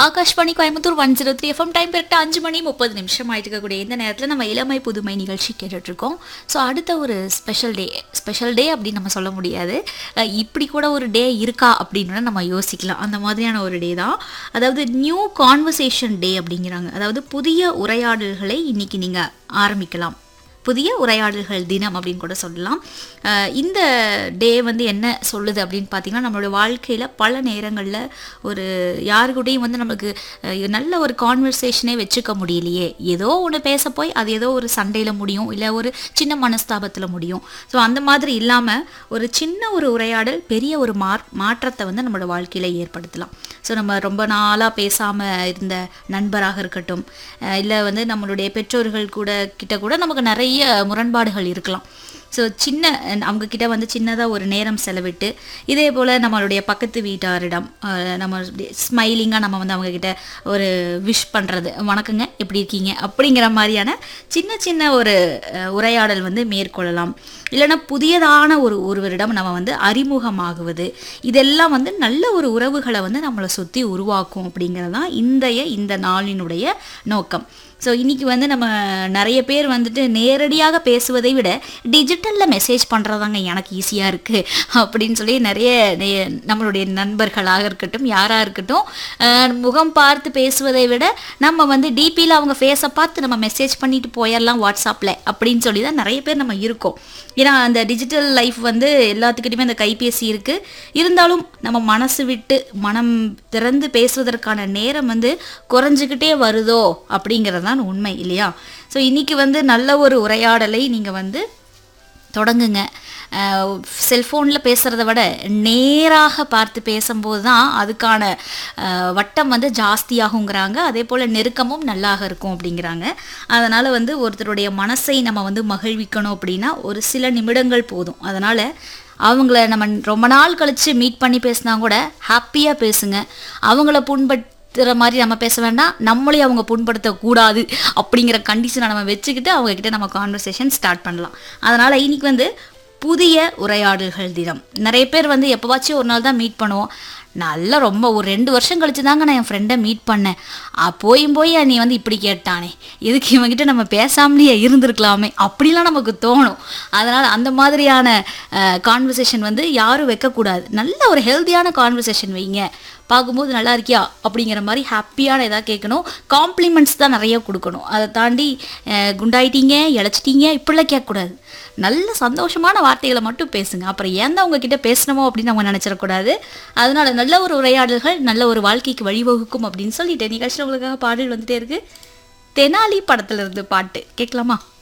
Akashvani Coimbatore one zero three F M time கரெக்டாக அஞ்சு மணி முப்பது நிமிஷம் ஆயிட்டு இருக்கக்கூடிய இந்த நேரத்தில் நம்ம இளமை புதுமை நிகழ்ச்சி கேட்டுட்டு இருக்கோம் ஸோ அடுத்த ஒரு ஸ்பெஷல் டே ஸ்பெஷல் டே அப்படின்னு நம்ம சொல்ல முடியாது அஹ் இப்படி கூட ஒரு டே இருக்கா அப்படின்னு நம்ம யோசிக்கலாம் அந்த மாதிரியான ஒரு டே தான் அதாவது நியூ கான்வர்சேஷன் டே அப்படிங்கிறாங்க அதாவது புதிய உரையாடல்களை இன்னைக்கு நீங்கள் ஆரம்பிக்கலாம் புதிய உரையாடல்கள் தினம் அப்படின்னு கூட சொல்லலாம் அஹ் இந்த டே வந்து என்ன சொல்லுது அப்படின்னு பார்த்தீங்கன்னா நம்மளோட வாழ்க்கையில் பல நேரங்களில் ஒரு யாருக்கூடையும் வந்து நம்மளுக்கு அஹ், நல்ல ஒரு கான்வர்சேஷனே வச்சுக்க முடியலையே ஏதோ ஒன்று பேச போய் அது ஏதோ ஒரு சண்டையில் முடியும் இல்லை ஒரு சின்ன மனஸ்தாபத்தில் முடியும் ஸோ அந்த மாதிரி இல்லாமல் ஒரு சின்ன ஒரு உரையாடல் பெரிய ஒரு மாற் மாற்றத்தை வந்து நம்மளோட வாழ்க்கையில் ஏற்படுத்தலாம் ஸோ நம்ம ரொம்ப நாளாக பேசாமல் இருந்த நண்பராக இருக்கட்டும் இல்லை வந்து நம்மளுடைய பெற்றோர்கள் கூட கிட்ட கூட நமக்கு நிறைய முரண்பாடுகள் இருக்கலாம் ஸோ சின்ன அவங்க கிட்ட வந்து சின்னதாக ஒரு நேரம் செலவிட்டு இதே போல் நம்மளுடைய பக்கத்து வீட்டாரிடம் அஹ், நம்ம ஸ்மைலிங்காக நம்ம வந்து அவங்க கிட்ட ஒரு விஷ் பண்ணுறது வணக்கங்க எப்படி இருக்கீங்க அப்படிங்கிற மாதிரியான சின்ன சின்ன ஒரு அஹ், உரையாடல் வந்து மேற்கொள்ளலாம் இல்லைன்னா புதியதான ஒரு ஒருவரிடம் நம்ம வந்து அறிமுகமாகுவது இதெல்லாம் வந்து நல்ல ஒரு உறவுகளை வந்து நம்மளை சுற்றி உருவாக்கும் அப்படிங்கிறது தான் இன்றைய இந்த நாளினுடைய நோக்கம் ஸோ இன்னைக்கு வந்து நம்ம நிறைய பேர் வந்துட்டு நேரடியாக பேசுவதை விட டிஜிட்டலில் மெசேஜ் பண்ணுறதாங்க எனக்கு ஈஸியாக இருக்குது அப்படின்னு சொல்லி நிறைய நே- நம்மளுடைய நண்பர்களாக இருக்கட்டும் யாராக இருக்கட்டும் அஹ், முகம் பார்த்து பேசுவதை விட நம்ம வந்து டிபியில் அவங்க ஃபேஸை பார்த்து நம்ம மெசேஜ் பண்ணிட்டு போயிடலாம் வாட்ஸ்அப்பில் அப்படின்னு சொல்லி தான் நிறைய பேர் நம்ம இருக்கோம் ஏன்னா அந்த டிஜிட்டல் லைஃப் வந்து எல்லாத்துக்கிட்டையுமே அந்த கைபேசி இருக்குது இருந்தாலும் நம்ம மனசு விட்டு மனம் திறந்து பேசுவதற்கான நேரம் வந்து குறைஞ்சிக்கிட்டே வருதோ அப்படிங்கிறது தான் உண்மை இல்லையா ஸோ இன்னைக்கு வந்து நல்ல ஒரு உரையாடலை நீங்கள் வந்து தொடங்குங்க செல்ஃபோனில் பேசுகிறத விட நேராக பார்த்து பேசும்போது தான் அதுக்கான அஹ், வட்டம் வந்து ஜாஸ்தியாகுங்கிறாங்க அதே போல் நெருக்கமும் நல்லாக இருக்கும் அப்படிங்கிறாங்க அதனால் வந்து ஒருத்தருடைய மனசை நம்ம வந்து மகிழ்விக்கணும் அப்படின்னா ஒரு சில நிமிடங்கள் போதும் அதனால் அவங்கள நம்ம ரொம்ப நாள் கழித்து மீட் பண்ணி பேசினா கூட ஹாப்பியாக பேசுங்க அவங்கள புண்படுத்துகிற மாதிரி நம்ம பேச வேண்டாம் நம்மளையும் அவங்க புண்படுத்தக்கூடாது அப்படிங்கிற கண்டிஷனை நம்ம வச்சுக்கிட்டு அவங்க கிட்ட நம்ம கான்வர்சேஷன் ஸ்டார்ட் பண்ணலாம் அதனால் இன்னைக்கு வந்து புதிய உரையாடல்கள் தினம் நிறைய பேர் வந்து எப்போவாச்சும் ஒரு நாள் தான் மீட் பண்ணுவோம் நல்லா ரொம்ப ஒரு ரெண்டு வருஷம் கழிச்சு தாங்க நான் என் ஃப்ரெண்டை மீட் பண்ணேன் ஆ, போயும் போய் நீ வந்து இப்படி கேட்டானே எதுக்கு இவங்கிட்ட நம்ம பேசாமலேயே இருந்திருக்கலாமே அப்படிலாம் நமக்கு தோணும் அதனால் அந்த மாதிரியான கான்வர்சேஷன் வந்து யாரும் வைக்கக்கூடாது நல்ல ஒரு ஹெல்த்தியான கான்வர்சேஷன் வைங்க பார்க்கும்போது நல்லா இருக்கியா அப்படிங்கிற மாதிரி ஹாப்பியான எதாவது கேட்கணும் காம்ப்ளிமெண்ட்ஸ் தான் நிறைய கொடுக்கணும் அதை தாண்டி அஹ், குண்டாயிட்டீங்க இழைச்சிட்டீங்க இப்படிலாம் கேட்கக்கூடாது நல்ல சந்தோஷமான வார்த்தைகளை மட்டும் பேசுங்க அப்புறம் ஏன் தான் உங்ககிட்ட பேசணுமோ அப்படின்னு அவங்க நினச்சிடக்கூடாது அதனால நல்ல ஒரு உரையாடல்கள் நல்ல ஒரு வாழ்க்கைக்கு வழிவகுக்கும் அப்படின்னு சொல்லிட்டு நிகழ்ச்சியில் உங்களுக்காக பாடல் வந்துட்டே இருக்கு தெனாலி படத்துல இருந்து பாட்டு கேட்கலாமா